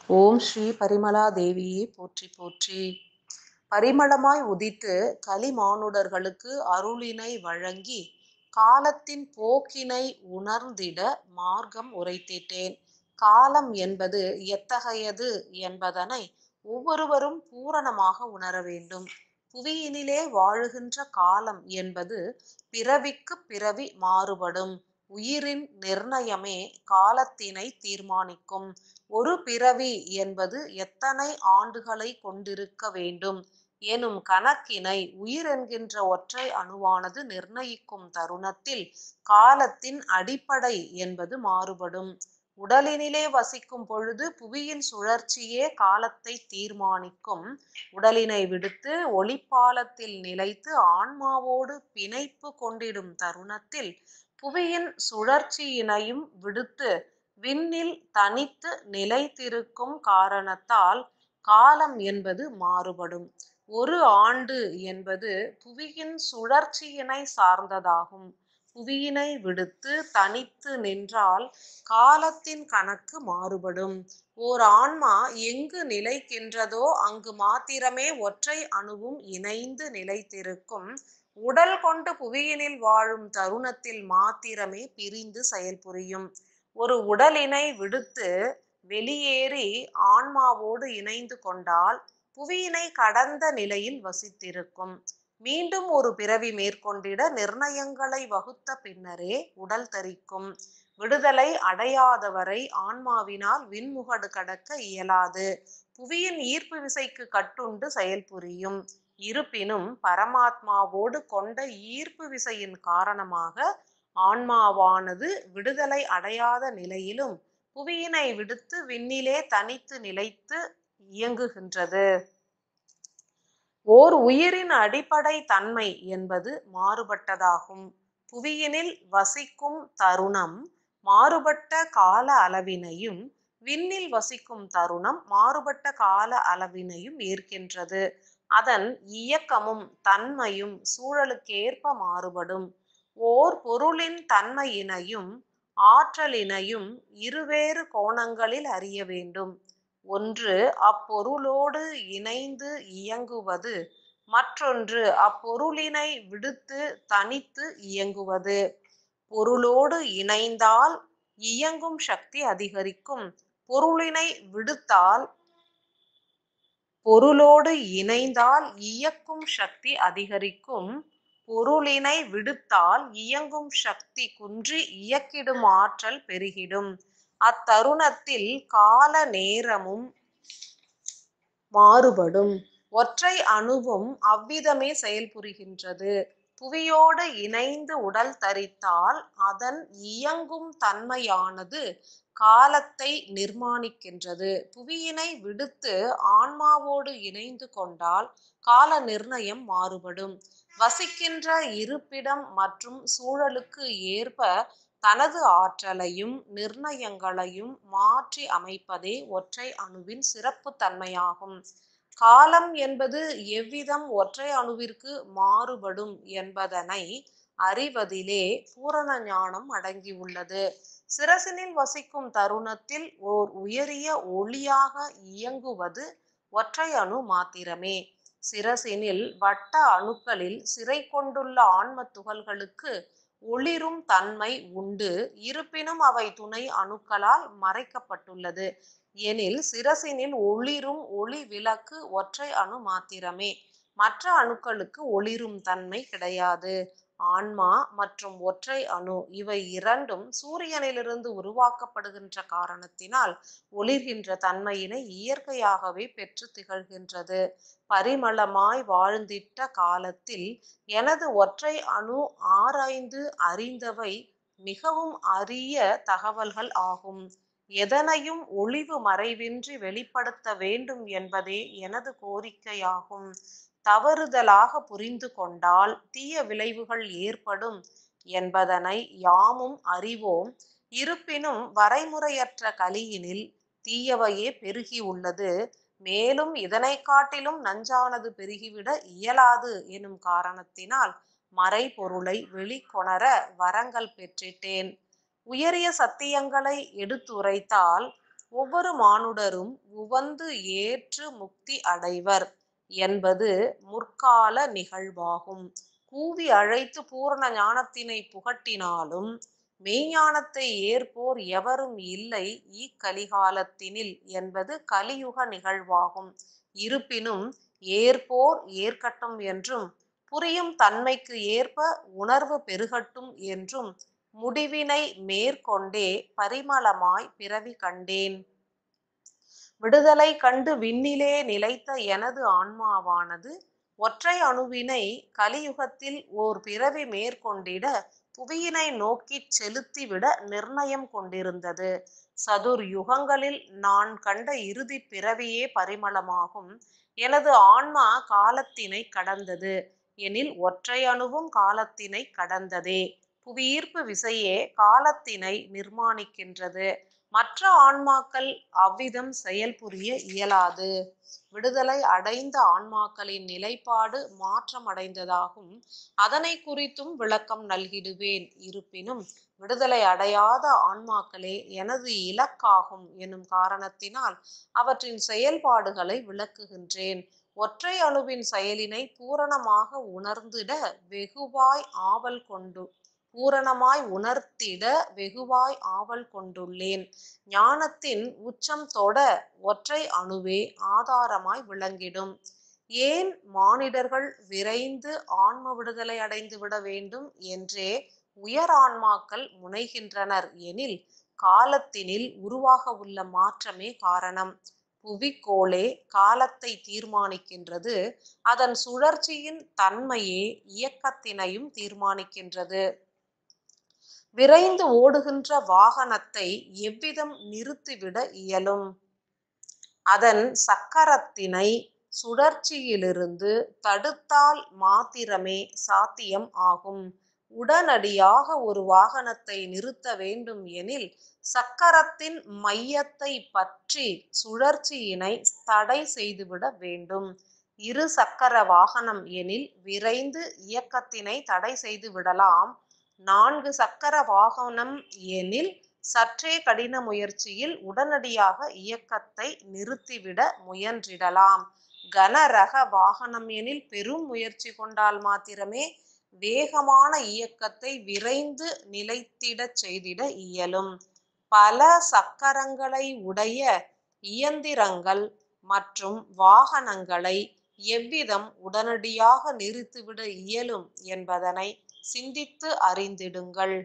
ஓம் ஸ்ரீ பரிமளா தேவியே போற்றி போற்றி பரிமளமாய் உதித்து கலிமானுடர்களுக்கு அருளினை வழங்கி காலத்தின் போக்கினை உணர்ந்திட மார்க்கம் உரைத்திட்டேன் காலம் என்பது எத்தகையது என்பதனை ஒவ்வொருவரும் பூரணமாக உணர வேண்டும் புவியினிலே வாழுகின்ற காலம் என்பது பிறவிக்கு பிறவி மாறுபடும் உயிரின் நிர்ணயமே காலத்தினை தீர்மானிக்கும் ஒரு பிறவி என்பது எத்தனை ஆண்டுகளை கொண்டிருக்க வேண்டும் எனும் கணக்கினை உயிர் என்கின்ற ஒற்றை அணுவானது நிர்ணயிக்கும் தருணத்தில் காலத்தின் அடிப்படை என்பது மாறுபடும் உடலினிலே வசிக்கும் பொழுது புவியின் சுழற்சியே காலத்தை தீர்மானிக்கும் உடலினை விடுத்து ஒளிப்பாலத்தில் நிலைத்து ஆன்மாவோடு பிணைப்பு கொண்டிடும் தருணத்தில் புவியின் சுழற்சியினையும் விடுத்து விண்ணில் தனித்து நிலைத்திருக்கும் காரணத்தால் காலம் என்பது மாறுபடும் ஒரு ஆண்டு என்பது புவியின் சுழற்சியினை சார்ந்ததாகும் புவியினை விடுத்து தனித்து நின்றால் காலத்தின் கணக்கு மாறுபடும் ஓர் ஆன்மா எங்கு நிலைக்கின்றதோ அங்கு மாத்திரமே ஒற்றை அணுவும் இணைந்து நிலைத்திருக்கும் உடல் கொண்டு புவியினில் வாழும் தருணத்தில் மாத்திரமே பிரிந்து செயல்புரியும் ஒரு உடலினை விடுத்து வெளியேறி ஆன்மாவோடு இணைந்து கொண்டால் புவியினை கடந்த நிலையில் வசித்திருக்கும் மீண்டும் ஒரு பிறவி மேற்கொண்டிட நிர்ணயங்களை வகுத்த பின்னரே உடல் தரிக்கும் விடுதலை அடையாதவரை ஆன்மாவினால் விண்முகடு கடக்க இயலாது புவியின் ஈர்ப்பு விசைக்கு கட்டுண்டு செயல்புரியும் இருப்பினும் பரமாத்மாவோடு கொண்ட ஈர்ப்பு விசையின் காரணமாக ஆன்மாவானது விடுதலை அடையாத நிலையிலும் புவியினை விடுத்து விண்ணிலே தனித்து நிலைத்து இயங்குகின்றது ஓர் உயிரின் அடிப்படை தன்மை என்பது மாறுபட்டதாகும் புவியினில் வசிக்கும் தருணம் மாறுபட்ட கால அளவினையும் விண்ணில் வசிக்கும் தருணம் மாறுபட்ட கால அளவினையும் ஏற்கின்றது அதன் இயக்கமும் தன்மையும் சூழலுக்கேற்ப மாறுபடும் ஓர் பொருளின் தன்மையினையும் ஆற்றலினையும் இருவேறு கோணங்களில் அறிய வேண்டும் ஒன்று அப்பொருளோடு இணைந்து இயங்குவது மற்றொன்று அப்பொருளினை விடுத்து தனித்து இயங்குவது பொருளோடு இணைந்தால் இயங்கும் சக்தி அதிகரிக்கும் பொருளினை விடுத்தால் பொருளோடு இணைந்தால் இயக்கும் சக்தி அதிகரிக்கும் பொருளினை விடுத்தால் இயங்கும் சக்தி குன்றி இயக்கிடும் ஆற்றல் பெருகிடும் அத்தருணத்தில் கால நேரமும் மாறுபடும் ஒற்றை அணுவும் அவ்விதமே செயல்புரிகின்றது புவியோடு இணைந்து உடல் தரித்தால் அதன் இயங்கும் தன்மையானது காலத்தை நிர்மாணிக்கின்றது புவியினை விடுத்து ஆன்மாவோடு இணைந்து கொண்டால் கால நிர்ணயம் மாறுபடும் வசிக்கின்ற இருப்பிடம் மற்றும் சூழலுக்கு ஏற்ப தனது ஆற்றலையும் நிர்ணயங்களையும் மாற்றி அமைப்பதே ஒற்றை அணுவின் சிறப்பு தன்மையாகும் காலம் என்பது எவ்விதம் ஒற்றை அணுவிற்கு மாறுபடும் என்பதனை அறிவதிலே பூரண ஞானம் அடங்கியுள்ளது சிரசினில் வசிக்கும் தருணத்தில் ஓர் உயரிய ஒளியாக இயங்குவது ஒற்றை அணு மாத்திரமே சிரசினில் வட்ட அணுக்களில் சிறை கொண்டுள்ள ஆன்ம துகள்களுக்கு ஒளிரும் தன்மை உண்டு இருப்பினும் அவை துணை அணுக்களால் மறைக்கப்பட்டுள்ளது எனில் சிரசினில் ஒளிரும் ஒளி விளக்கு ஒற்றை அணு மாத்திரமே மற்ற அணுக்களுக்கு ஒளிரும் தன்மை கிடையாது ஆன்மா மற்றும் ஒற்றை அணு இவை இரண்டும் சூரியனிலிருந்து உருவாக்கப்படுகின்ற காரணத்தினால் ஒளிர்கின்ற தன்மையினை இயற்கையாகவே பெற்று திகழ்கின்றது பரிமளமாய் வாழ்ந்திட்ட காலத்தில் எனது ஒற்றை அணு ஆராய்ந்து அறிந்தவை மிகவும் அரிய தகவல்கள் ஆகும் எதனையும் ஒளிவு மறைவின்றி வெளிப்படுத்த வேண்டும் என்பதே எனது கோரிக்கையாகும் தவறுதலாக புரிந்து கொண்டால் தீய விளைவுகள் ஏற்படும் என்பதனை யாமும் அறிவோம் இருப்பினும் வரைமுறையற்ற கலியினில் தீயவையே பெருகி உள்ளது மேலும் இதனை காட்டிலும் நஞ்சானது பெருகிவிட இயலாது எனும் காரணத்தினால் மறைபொருளை வெளிக்கொணர வரங்கள் பெற்றிட்டேன் உயரிய சத்தியங்களை எடுத்துரைத்தால் ஒவ்வொரு மானுடரும் உவந்து ஏற்று முக்தி அடைவர் என்பது முற்கால நிகழ்வாகும் கூவி அழைத்து பூரண ஞானத்தினை புகட்டினாலும் மெய்ஞானத்தை ஏற்போர் எவரும் இல்லை இக்கலிகாலத்தினில் என்பது கலியுக நிகழ்வாகும் இருப்பினும் ஏற்போர் ஏற்கட்டும் என்றும் புரியும் தன்மைக்கு ஏற்ப உணர்வு பெருகட்டும் என்றும் முடிவினை மேற்கொண்டே பரிமளமாய் பிறவி கண்டேன் விடுதலை கண்டு விண்ணிலே நிலைத்த எனது ஆன்மாவானது ஒற்றை அணுவினை கலியுகத்தில் ஓர் பிறவி மேற்கொண்டிட புவியினை நோக்கிச் செலுத்திவிட நிர்ணயம் கொண்டிருந்தது சதுர் யுகங்களில் நான் கண்ட இறுதி பிறவியே பரிமளமாகும் எனது ஆன்மா காலத்தினை கடந்தது எனில் ஒற்றை அணுவும் காலத்தினை கடந்ததே புவியீர்ப்பு விசையே காலத்தினை நிர்மாணிக்கின்றது மற்ற ஆன்மாக்கள் அவ்விதம் செயல்புரிய இயலாது விடுதலை அடைந்த ஆன்மாக்களின் நிலைப்பாடு மாற்றமடைந்ததாகும் அதனை குறித்தும் விளக்கம் நல்கிடுவேன் இருப்பினும் விடுதலை அடையாத ஆன்மாக்களே எனது இலக்காகும் எனும் காரணத்தினால் அவற்றின் செயல்பாடுகளை விளக்குகின்றேன் ஒற்றை அணுவின் செயலினை பூரணமாக உணர்ந்திட வெகுவாய் ஆவல் கொண்டு பூரணமாய் உணர்த்திட வெகுவாய் ஆவல் கொண்டுள்ளேன் ஞானத்தின் உச்சம் தொட ஒற்றை அணுவே ஆதாரமாய் விளங்கிடும் ஏன் மானிடர்கள் விரைந்து ஆன்ம விடுதலை அடைந்து விட வேண்டும் என்றே உயர் ஆன்மாக்கள் முனைகின்றனர் எனில் காலத்தினில் உருவாக உள்ள மாற்றமே காரணம் புவிக்கோளே காலத்தை தீர்மானிக்கின்றது அதன் சுழற்சியின் தன்மையே இயக்கத்தினையும் தீர்மானிக்கின்றது விரைந்து ஓடுகின்ற வாகனத்தை எவ்விதம் நிறுத்திவிட இயலும் அதன் சக்கரத்தினை சுழற்சியிலிருந்து தடுத்தால் மாத்திரமே சாத்தியம் ஆகும் உடனடியாக ஒரு வாகனத்தை நிறுத்த வேண்டும் எனில் சக்கரத்தின் மையத்தை பற்றி சுழற்சியினை தடை செய்துவிட வேண்டும் இரு சக்கர வாகனம் எனில் விரைந்து இயக்கத்தினை தடை செய்து விடலாம் நான்கு சக்கர வாகனம் எனில் சற்றே கடின முயற்சியில் உடனடியாக இயக்கத்தை நிறுத்திவிட முயன்றிடலாம் கனரக வாகனம் எனில் பெரும் முயற்சி கொண்டால் மாத்திரமே வேகமான இயக்கத்தை விரைந்து நிலைத்திடச் செய்திட இயலும் பல சக்கரங்களை உடைய இயந்திரங்கள் மற்றும் வாகனங்களை எவ்விதம் உடனடியாக நிறுத்திவிட இயலும் என்பதனை சிந்தித்து அறிந்திடுங்கள்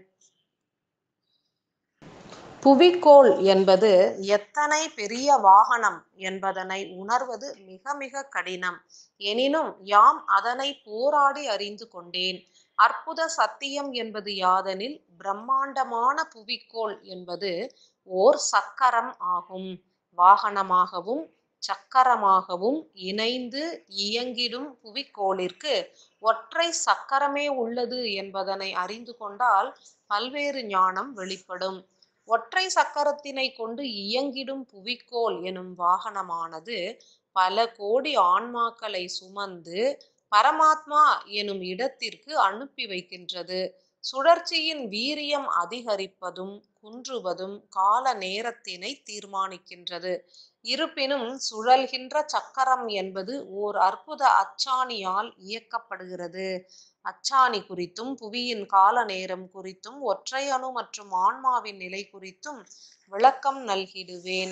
புவிக்கோள் என்பது எத்தனை பெரிய வாகனம் என்பதனை உணர்வது மிக மிக கடினம் எனினும் யாம் அதனை போராடி அறிந்து கொண்டேன் அற்புத சத்தியம் என்பது யாதெனில் பிரம்மாண்டமான புவிக்கோள் என்பது ஓர் சக்கரம் ஆகும் வாகனமாகவும் சக்கரமாகவும் இணைந்து இயங்கிடும் புவிக்கோளிற்கு ஒற்றை சக்கரமே உள்ளது என்பதனை அறிந்து கொண்டால் பல்வேறு ஞானம் வெளிப்படும் ஒற்றை சக்கரத்தினை கொண்டு இயங்கிடும் புவிக்கோள் எனும் வாகனமானது பல கோடி ஆன்மாக்களை சுமந்து பரமாத்மா எனும் இடத்திற்கு அனுப்பி வைக்கின்றது சுழற்சியின் வீரியம் அதிகரிப்பதும் குன்றுவதும் கால நேரத்தினை தீர்மானிக்கின்றது இருப்பினும் சுழல்கின்ற சக்கரம் என்பது ஓர் அற்புத அச்சாணியால் இயக்கப்படுகிறது அச்சாணி குறித்தும் புவியின் கால நேரம் குறித்தும் ஒற்றை அணு மற்றும் ஆன்மாவின் நிலை குறித்தும் விளக்கம் நல்கிடுவேன்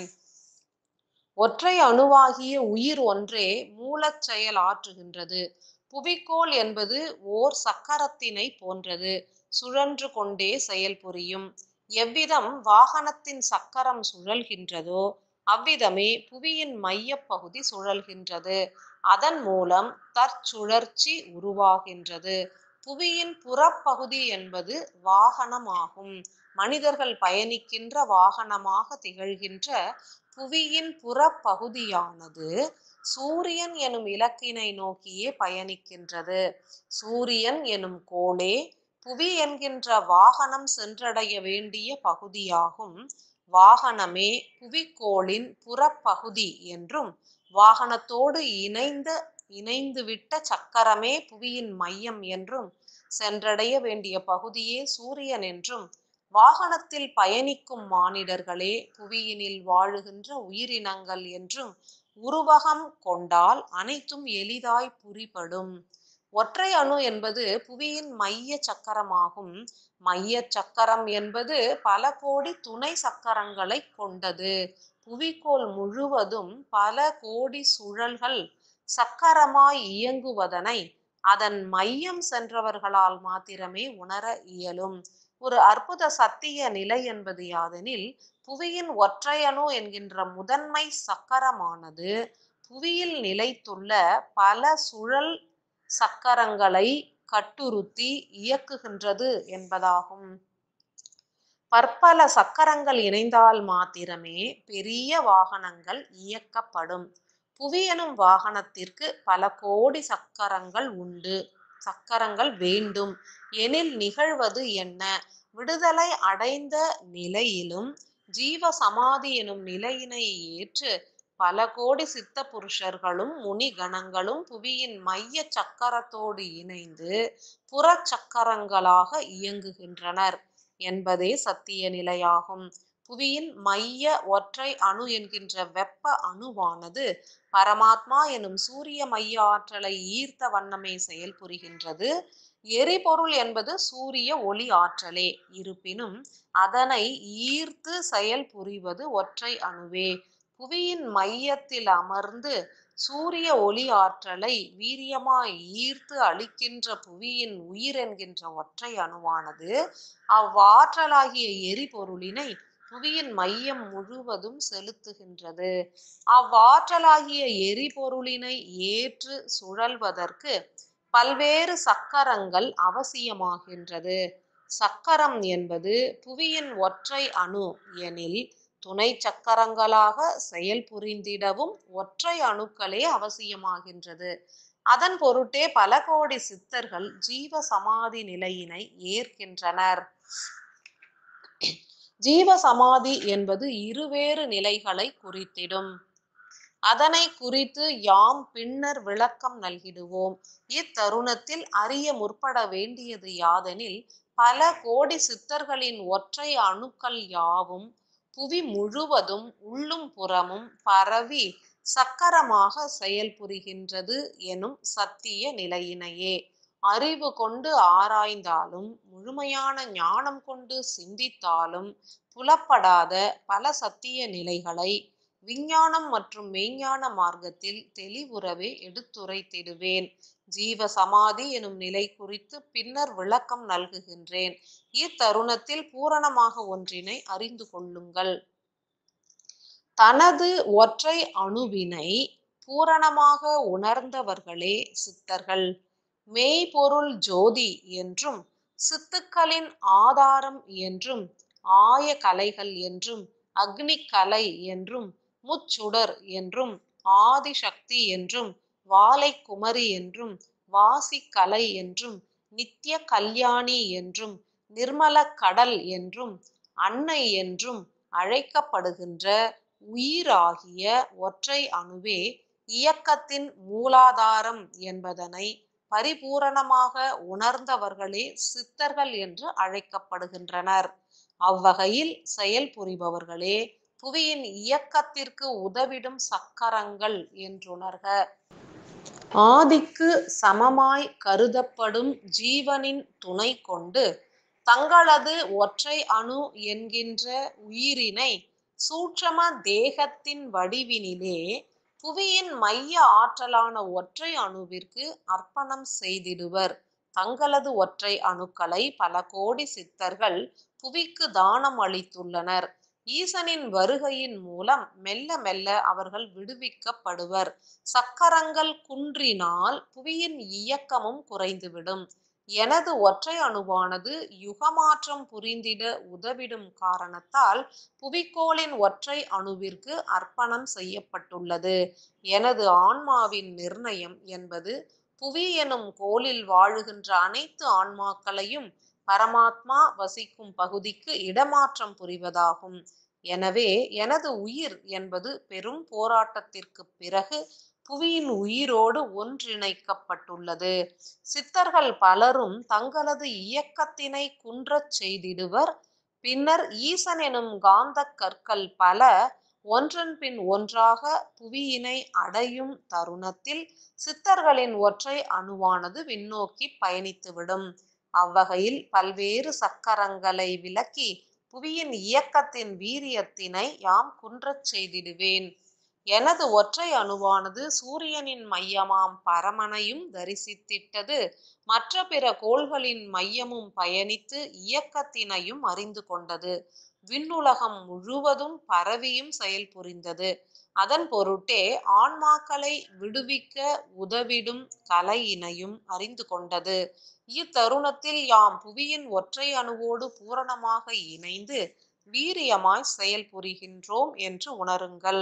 ஒற்றை அணுவாகிய உயிர் ஒன்றே மூலச் செயல் ஆற்றுகின்றது புவிக்கோள் என்பது ஓர் சக்கரத்தினை போன்றது சுழன்று கொண்டே செயல்புரியும் எவ்விதம் வாகனத்தின் சக்கரம் சுழல்கின்றதோ அவ்விதமே புவியின் மையப்பகுதி சுழல்கின்றது அதன் மூலம் தற்சுழற்சி உருவாகின்றது புவியின் புறப்பகுதி என்பது வாகனமாகும் மனிதர்கள் பயணிக்கின்ற வாகனமாக திகழ்கின்ற புவியின் புறப்பகுதியானது சூரியன் எனும் இலக்கினை நோக்கியே பயணிக்கின்றது சூரியன் எனும் கோளே புவி என்கின்ற வாகனம் சென்றடைய வேண்டிய பகுதியாகும் வாகனமே புவிக்கோளின் புறப்பகுதி என்றும் வாகனத்தோடு இணைந்த இணைந்துவிட்ட சக்கரமே புவியின் மையம் என்றும் சென்றடைய வேண்டிய பகுதியே சூரியன் என்றும் வாகனத்தில் பயணிக்கும் மானிடர்களே புவியினில் வாழுகின்ற உயிரினங்கள் என்றும் உருவகம் கொண்டால் அனைத்தும் எளிதாய் புரிபடும் ஒற்றை அணு என்பது புவியின் மைய சக்கரமாகும் மைய சக்கரம் என்பது பல கோடி துணை சக்கரங்களை கொண்டது புவிக்கோள் முழுவதும் பல கோடி சுழல்கள் சக்கரமாய் இயங்குவதனை அதன் மையம் சென்றவர்களால் மாத்திரமே உணர இயலும் ஒரு அற்புத சத்திய நிலை என்பது யாதெனில் புவியின் ஒற்றையணு என்கின்ற முதன்மை சக்கரமானது புவியில் நிலைத்துள்ள பல சுழல் சக்கரங்களை கட்டுறுத்தி இயக்குகின்றது என்பதாகும் பற்பல சக்கரங்கள் இணைந்தால் மாத்திரமே பெரிய வாகனங்கள் இயக்கப்படும் புவி எனும் வாகனத்திற்கு பல கோடி சக்கரங்கள் உண்டு சக்கரங்கள் வேண்டும் எனில் நிகழ்வது என்ன விடுதலை அடைந்த நிலையிலும் ஜீவ சமாதி எனும் நிலையினை ஏற்று பல கோடி சித்த புருஷர்களும் முனிகணங்களும் புவியின் மைய சக்கரத்தோடு இணைந்து புறச்சக்கரங்களாக இயங்குகின்றனர் என்பதே சத்திய நிலையாகும் புவியின் மைய ஒற்றை அணு என்கின்ற வெப்ப அணுவானது பரமாத்மா எனும் சூரிய மைய ஆற்றலை ஈர்த்த வண்ணமே செயல்புரிகின்றது எரிபொருள் என்பது சூரிய ஒளி ஆற்றலே இருப்பினும் அதனை ஈர்த்து செயல்புரிவது ஒற்றை அணுவே புவியின் மையத்தில் அமர்ந்து சூரிய ஒளி ஆற்றலை வீரியமாய் ஈர்த்து அளிக்கின்ற புவியின் உயிர் என்கின்ற ஒற்றை அணுவானது அவ்வாற்றலாகிய எரிபொருளினை புவியின் மையம் முழுவதும் செலுத்துகின்றது அவ்வாற்றலாகிய எரிபொருளினை ஏற்று சுழல்வதற்கு பல்வேறு சக்கரங்கள் அவசியமாகின்றது சக்கரம் என்பது புவியின் ஒற்றை அணு எனில் துணை சக்கரங்களாக செயல்புரிந்திடவும் ஒற்றை அணுக்களே அவசியமாகின்றது அதன் பொருட்டே பல கோடி சித்தர்கள் ஜீவ சமாதி நிலையினை ஏற்கின்றனர் ஜீவ சமாதி என்பது இருவேறு நிலைகளை குறித்திடும் அதனை குறித்து யாம் பின்னர் விளக்கம் நல்கிடுவோம் இத்தருணத்தில் அறிய முற்பட வேண்டியது யாதெனில் பல கோடி சித்தர்களின் ஒற்றை அணுக்கள் யாவும் புவி முழுவதும் உள்ளும் புறமும் பரவி சக்கரமாக செயல்புரிகின்றது எனும் சத்திய நிலையினையே அறிவு கொண்டு ஆராய்ந்தாலும் முழுமையான ஞானம் கொண்டு சிந்தித்தாலும் புலப்படாத பல சத்திய நிலைகளை விஞ்ஞானம் மற்றும் மெய்ஞான மார்க்கத்தில் தெளிவுறவே எடுத்துரைத்திடுவேன் ஜீவ சமாதி எனும் நிலை குறித்து பின்னர் விளக்கம் நல்குகின்றேன் இத்தருணத்தில் பூரணமாக ஒன்றினை அறிந்து கொள்ளுங்கள் தனது ஒற்றை அணுவினை பூரணமாக உணர்ந்தவர்களே சித்தர்கள் மெய்ப்பொருள் ஜோதி என்றும் சித்துக்களின் ஆதாரம் என்றும் ஆய கலைகள் என்றும் அக்னி கலை என்றும் முச்சுடர் என்றும் ஆதிசக்தி என்றும் வாலை குமரி என்றும் வாசி கலை என்றும் நித்திய கல்யாணி என்றும் நிர்மல கடல் என்றும் அன்னை என்றும் அழைக்கப்படுகின்ற உயிராகிய ஒற்றை அணுவே இயக்கத்தின் மூலாதாரம் என்பதனை பரிபூரணமாக உணர்ந்தவர்களே சித்தர்கள் என்று அழைக்கப்படுகின்றனர் அவ்வகையில் செயல்புரிபவர்களே புவியின் இயக்கத்திற்கு உதவிடும் சக்கரங்கள் என்றுணர்க ஆதிக்கு சமமாய் கருதப்படும் ஜீவனின் துணை கொண்டு தங்களது ஒற்றை அணு என்கின்ற உயிரினை சூட்சம தேகத்தின் வடிவினிலே புவியின் மைய ஆற்றலான ஒற்றை அணுவிற்கு அர்ப்பணம் செய்திடுவர் தங்களது ஒற்றை அணுக்களை பல கோடி சித்தர்கள் புவிக்கு தானம் அளித்துள்ளனர் ஈசனின் வருகையின் மூலம் மெல்ல மெல்ல அவர்கள் விடுவிக்கப்படுவர் சக்கரங்கள் குன்றினால் புவியின் இயக்கமும் குறைந்துவிடும் எனது ஒற்றை அணுவானது யுகமாற்றம் புரிந்திட உதவிடும் காரணத்தால் புவிக்கோளின் ஒற்றை அணுவிற்கு அர்ப்பணம் செய்யப்பட்டுள்ளது எனது ஆன்மாவின் நிர்ணயம் என்பது புவி எனும் கோளில் வாழுகின்ற அனைத்து ஆன்மாக்களையும் பரமாத்மா வசிக்கும் பகுதிக்கு இடமாற்றம் புரிவதாகும் எனவே எனது உயிர் என்பது பெரும் போராட்டத்திற்கு பிறகு புவியின் உயிரோடு ஒன்றிணைக்கப்பட்டுள்ளது சித்தர்கள் பலரும் தங்களது இயக்கத்தினை குன்றச் செய்திடுவர் பின்னர் ஈசன் எனும் காந்த கற்கள் பல ஒன்றன் பின் ஒன்றாக புவியினை அடையும் தருணத்தில் சித்தர்களின் ஒற்றை அணுவானது விண்ணோக்கி பயணித்துவிடும் அவ்வகையில் பல்வேறு சக்கரங்களை விளக்கி புவியின் இயக்கத்தின் வீரியத்தினை யாம் குன்றச் செய்திடுவேன் எனது ஒற்றை அணுவானது சூரியனின் மையமாம் பரமனையும் தரிசித்திட்டது மற்ற பிற கோள்களின் மையமும் பயணித்து இயக்கத்தினையும் அறிந்து கொண்டது விண்ணுலகம் முழுவதும் பரவியும் செயல் புரிந்தது அதன் பொருட்டே ஆன்மாக்களை விடுவிக்க உதவிடும் கலையினையும் அறிந்து கொண்டது இத்தருணத்தில் யாம் புவியின் ஒற்றை அணுவோடு பூரணமாக இணைந்து வீரியமாய் செயல் புரிகின்றோம் என்று உணருங்கள்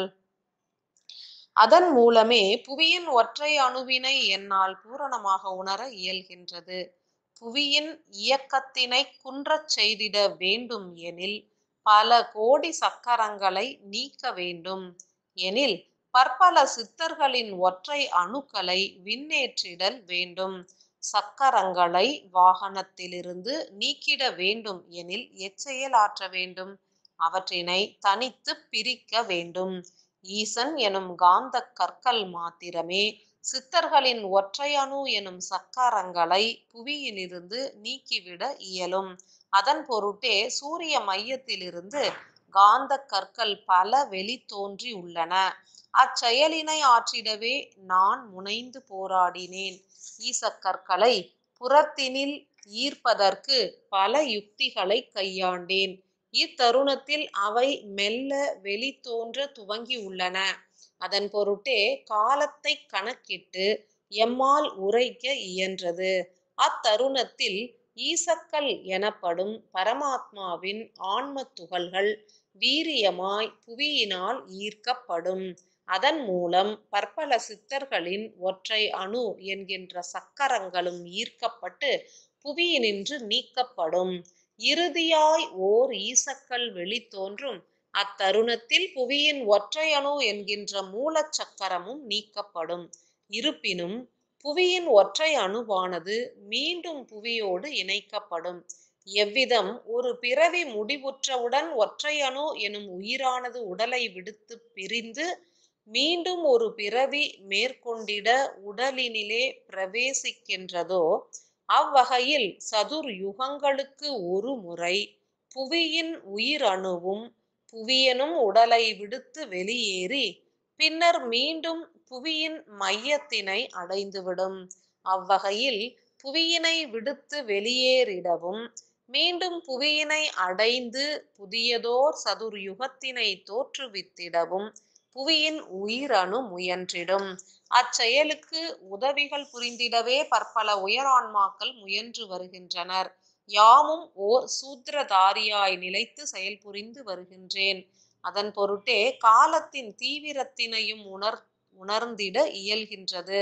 அதன் மூலமே புவியின் ஒற்றை அணுவினை என்னால் பூரணமாக உணர இயல்கின்றது புவியின் இயக்கத்தினை குன்றச் செய்திட வேண்டும் எனில் பல கோடி சக்கரங்களை நீக்க வேண்டும் எனில் பற்பல சித்தர்களின் ஒற்றை அணுக்களை விண்ணேற்றிடல் வேண்டும் சக்கரங்களை வாகனத்திலிருந்து நீக்கிட வேண்டும் எனில் எச்செயல் ஆற்ற வேண்டும் அவற்றினை தனித்து பிரிக்க வேண்டும் ஈசன் எனும் காந்த கற்கள் மாத்திரமே சித்தர்களின் ஒற்றையணு எனும் சக்கரங்களை புவியிலிருந்து நீக்கிவிட இயலும் அதன் பொருட்டே சூரிய மையத்திலிருந்து காந்த கற்கள் பல வெளித்தோன்றி உள்ளன அச்செயலினை ஆற்றிடவே நான் முனைந்து போராடினேன் ஈசக்கற்களை புறத்தினில் ஈர்ப்பதற்கு பல யுக்திகளை கையாண்டேன் இத்தருணத்தில் அவை மெல்ல வெளித்தோன்ற துவங்கி உள்ளன அதன் பொருட்டே காலத்தை கணக்கிட்டு எம்மால் உரைக்க இயன்றது அத்தருணத்தில் ஈசக்கல் எனப்படும் பரமாத்மாவின் ஆன்ம துகள்கள் வீரியமாய் புவியினால் ஈர்க்கப்படும் அதன் மூலம் பற்பல சித்தர்களின் ஒற்றை அணு என்கின்ற சக்கரங்களும் ஈர்க்கப்பட்டு புவியினின்று நீக்கப்படும் இறுதியாய் ஓர் ஈசக்கல் வெளித்தோன்றும் அத்தருணத்தில் புவியின் ஒற்றை அணு என்கின்ற மூலச்சக்கரமும் நீக்கப்படும் இருப்பினும் புவியின் ஒற்றை அணுவானது மீண்டும் புவியோடு இணைக்கப்படும் எவ்விதம் ஒரு பிறவி முடிவுற்றவுடன் ஒற்றை அணு எனும் உயிரானது உடலை விடுத்து பிரிந்து மீண்டும் ஒரு பிறவி மேற்கொண்டிட உடலினிலே பிரவேசிக்கின்றதோ அவ்வகையில் சதுர் யுகங்களுக்கு ஒரு முறை புவியின் உயிரணுவும் புவியனும் உடலை விடுத்து வெளியேறி பின்னர் மீண்டும் புவியின் மையத்தினை அடைந்துவிடும் அவ்வகையில் புவியினை விடுத்து வெளியேறிடவும் மீண்டும் புவியினை அடைந்து புதியதோர் சதுர் யுகத்தினை தோற்றுவித்திடவும் புவியின் உயிரணு முயன்றிடும் அச்செயலுக்கு உதவிகள் புரிந்திடவே பற்பல உயரான்மாக்கள் முயன்று வருகின்றனர் யாமும் ஓர் சூத்திரதாரியாய் நிலைத்து செயல்புரிந்து வருகின்றேன் அதன் பொருட்டே காலத்தின் தீவிரத்தினையும் உணர் உணர்ந்திட இயல்கின்றது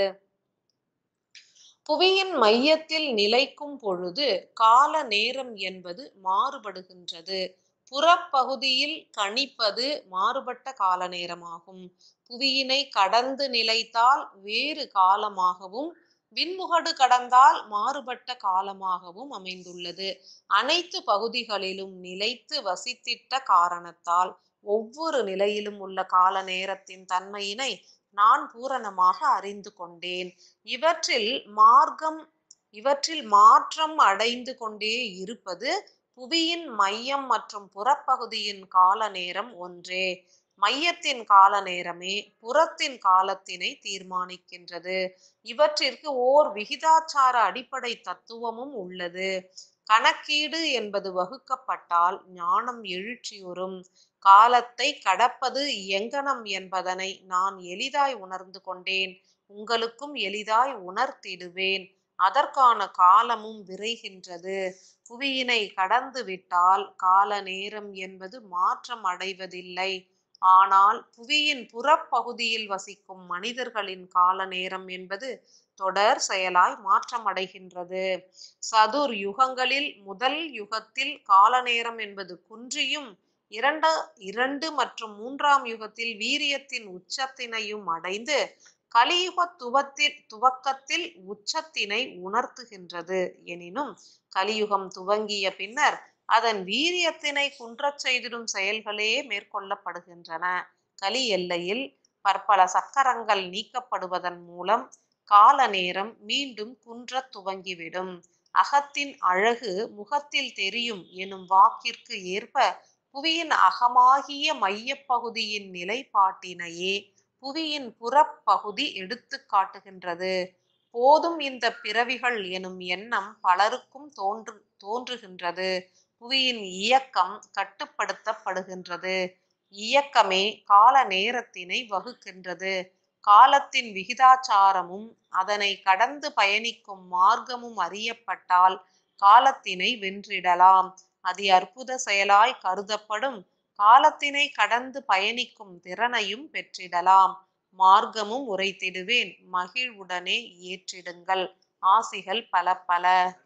புவியின் மையத்தில் நிலைக்கும் பொழுது கால நேரம் என்பது மாறுபடுகின்றது புறப்பகுதியில் கணிப்பது மாறுபட்ட கால நேரமாகும் புவியினை கடந்து நிலைத்தால் வேறு காலமாகவும் விண்முகடு கடந்தால் மாறுபட்ட காலமாகவும் அமைந்துள்ளது அனைத்து பகுதிகளிலும் நிலைத்து வசித்திட்ட காரணத்தால் ஒவ்வொரு நிலையிலும் உள்ள கால நேரத்தின் தன்மையினை நான் பூரணமாக அறிந்து கொண்டேன் இவற்றில் மார்க்கம் இவற்றில் மாற்றம் அடைந்து கொண்டே இருப்பது புவியின் மையம் மற்றும் புறப்பகுதியின் கால நேரம் ஒன்றே மையத்தின் கால நேரமே புறத்தின் காலத்தினை தீர்மானிக்கின்றது இவற்றிற்கு ஓர் விகிதாச்சார அடிப்படை தத்துவமும் உள்ளது கணக்கீடு என்பது வகுக்கப்பட்டால் ஞானம் எழுச்சியுறும் காலத்தை கடப்பது எங்கனம் என்பதனை நான் எளிதாய் உணர்ந்து கொண்டேன் உங்களுக்கும் எளிதாய் உணர்த்திடுவேன் அதற்கான காலமும் விரைகின்றது புவியினை கடந்து விட்டால் கால நேரம் என்பது மாற்றம் அடைவதில்லை ஆனால் புவியின் புறப்பகுதியில் வசிக்கும் மனிதர்களின் கால நேரம் என்பது தொடர் செயலாய் மாற்றமடைகின்றது சதுர் யுகங்களில் முதல் யுகத்தில் கால நேரம் என்பது குன்றியும் இரண்ட இரண்டு மற்றும் மூன்றாம் யுகத்தில் வீரியத்தின் உச்சத்தினையும் அடைந்து கலியுக துவத்தில் துவக்கத்தில் உச்சத்தினை உணர்த்துகின்றது எனினும் கலியுகம் துவங்கிய பின்னர் அதன் வீரியத்தினை குன்றச் செய்திடும் செயல்களே மேற்கொள்ளப்படுகின்றன கலி எல்லையில் பற்பல சக்கரங்கள் நீக்கப்படுவதன் மூலம் கால நேரம் மீண்டும் குன்றத் துவங்கிவிடும் அகத்தின் அழகு முகத்தில் தெரியும் எனும் வாக்கிற்கு ஏற்ப புவியின் அகமாகிய மையப்பகுதியின் நிலைப்பாட்டினையே புவியின் புறப்பகுதி எடுத்து காட்டுகின்றது போதும் இந்த பிறவிகள் எனும் எண்ணம் பலருக்கும் தோன்று தோன்றுகின்றது புவியின் இயக்கம் கட்டுப்படுத்தப்படுகின்றது இயக்கமே கால நேரத்தினை வகுக்கின்றது காலத்தின் விகிதாச்சாரமும் அதனை கடந்து பயணிக்கும் மார்க்கமும் அறியப்பட்டால் காலத்தினை வென்றிடலாம் அதி அற்புத செயலாய் கருதப்படும் காலத்தினை கடந்து பயணிக்கும் திறனையும் பெற்றிடலாம் மார்க்கமும் உரைத்திடுவேன் மகிழ்வுடனே ஏற்றிடுங்கள் ஆசிகள் பல பல